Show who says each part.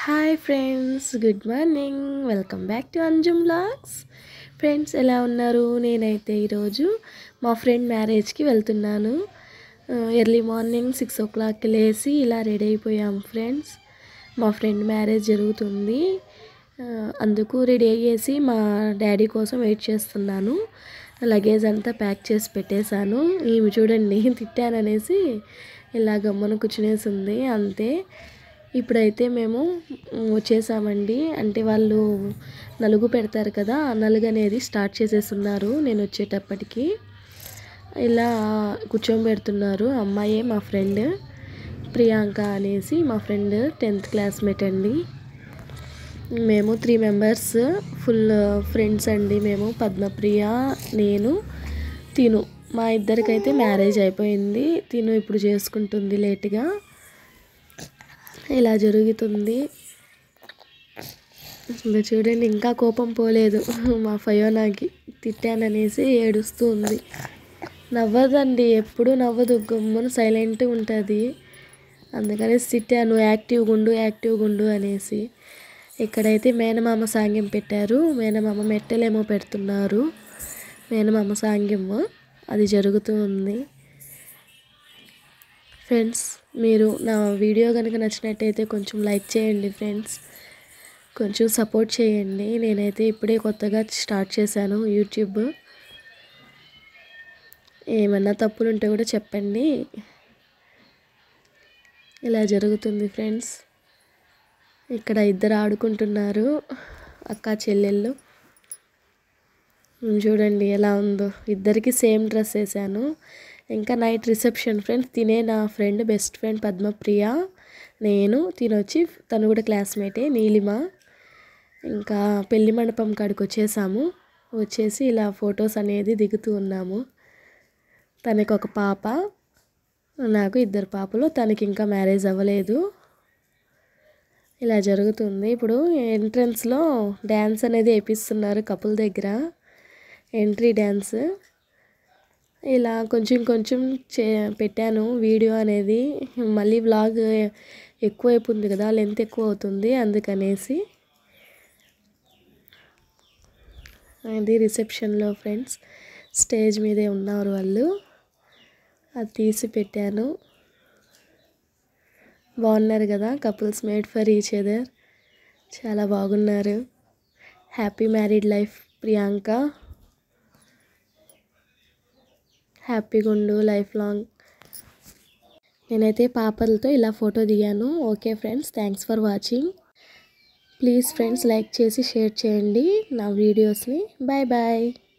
Speaker 1: hi friends good morning welcome back to Anjum blogs friends ఎలా ఉన్నారు నేనైతే ఈరోజు మా ఫ్రెండ్ మ్యారేజ్కి వెళ్తున్నాను ఎర్లీ మార్నింగ్ సిక్స్ ఓ క్లాక్కి లేచి ఇలా రెడీ అయిపోయాం ఫ్రెండ్స్ మా ఫ్రెండ్ మ్యారేజ్ జరుగుతుంది ఆ, అందుకు రెడీ అయ్యేసి మా డాడీ కోసం వెయిట్ చేస్తున్నాను లగేజ్ అంతా ప్యాక్ చేసి పెట్టేశాను ఈమె చూడండి తిట్టాననేసి ఇలా గమ్మున కూర్చునేసింది అంతే ఇప్పుడైతే మేము మ్, వచ్చేసామండి అంటే వాళ్ళు నలుగు పెడతారు కదా ఆ నలుగు అనేది స్టార్ట్ చేసేస్తున్నారు నేను వచ్చేటప్పటికి ఇలా కూర్చోబెడుతున్నారు అమ్మాయే మా ఫ్రెండ్ ప్రియాంక అనేసి మా ఫ్రెండ్ టెన్త్ క్లాస్మేట్ అండి మేము త్రీ మెంబర్స్ ఫుల్ ఫ్రెండ్స్ అండి మేము పద్మప్రియ నేను తిను మా ఇద్దరికైతే మ్యారేజ్ అయిపోయింది తిను ఇప్పుడు చేసుకుంటుంది లేట్గా ఇలా జరుగుతుంది ఇంకా చూడండి ఇంకా కోపం పోలేదు మా ఫయోనాకి తిట్టాననేసి ఏడుస్తూ ఉంది నవ్వదండి ఎప్పుడు నవ్వదు గమ్మున సైలెంట్గా ఉంటుంది అందుకనేసి తిట్టాను యాక్టివ్గా ఉండు యాక్టివ్గా ఉండు అనేసి ఇక్కడైతే మేనమామ సాంగ్యం పెట్టారు మేనమామ మెట్టలేమో పెడుతున్నారు మేనమామ సాంగ్యం అది జరుగుతూ ఉంది ఫ్రెండ్స్ మీరు నా వీడియో కనుక నచ్చినట్టయితే కొంచెం లైక్ చేయండి ఫ్రెండ్స్ కొంచెం సపోర్ట్ చేయండి నేనైతే ఇప్పుడే కొత్తగా స్టార్ట్ చేశాను యూట్యూబ్ ఏమన్నా తప్పులు ఉంటే కూడా చెప్పండి ఇలా జరుగుతుంది ఫ్రెండ్స్ ఇక్కడ ఇద్దరు ఆడుకుంటున్నారు అక్క చెల్లెళ్ళు ఉమ్, చూడండి ఎలా ఉందో ఇద్దరికి సేమ్ డ్రెస్ వేసాను ఇంకా నైట్ రిసెప్షన్ ఫ్రెండ్స్ తినే నా ఫ్రెండ్ బెస్ట్ ఫ్రెండ్ పద్మప్రియ నేను తినొచ్చి తను కూడా క్లాస్మేటే నీలిమ ఇంకా పెళ్లి మండపం కాడికి వచ్చేసాము వచ్చేసి ఇలా ఫొటోస్ అనేది దిగుతూ ఉన్నాము తనకి ఒక పాప నాకు ఇద్దరు పాపలు తనకి ఇంకా మ్యారేజ్ అవ్వలేదు ఇలా జరుగుతుంది ఇప్పుడు ఎంట్రన్స్లో డ్యాన్స్ అనేది వేపిస్తున్నారు కపుల్ దగ్గర ఎంట్రీ డ్యాన్స్ ఇలా కొంచెం కొంచెం చే పెట్టాను వీడియో అనేది మళ్ళీ వ్లాగ్ ఎక్కువ అయిపోతుంది కదా లెంత్ ఎక్కువ అవుతుంది అందుకనేసి అది రిసెప్షన్లో ఫ్రెండ్స్ స్టేజ్ మీదే ఉన్నారు వాళ్ళు అది తీసి పెట్టాను బాగున్నారు కదా couples made for each other చాలా బాగున్నారు హ్యాపీ మ్యారీడ్ లైఫ్ ప్రియాంక హ్యాపీగా ఉండు లైఫ్ లాంగ్ నేనైతే పాపలతో ఇలా ఫోటో దిగాను okay friends thanks for watching please friends like చేసి షేర్ చేయండి నా వీడియోస్ని బాయ్ బాయ్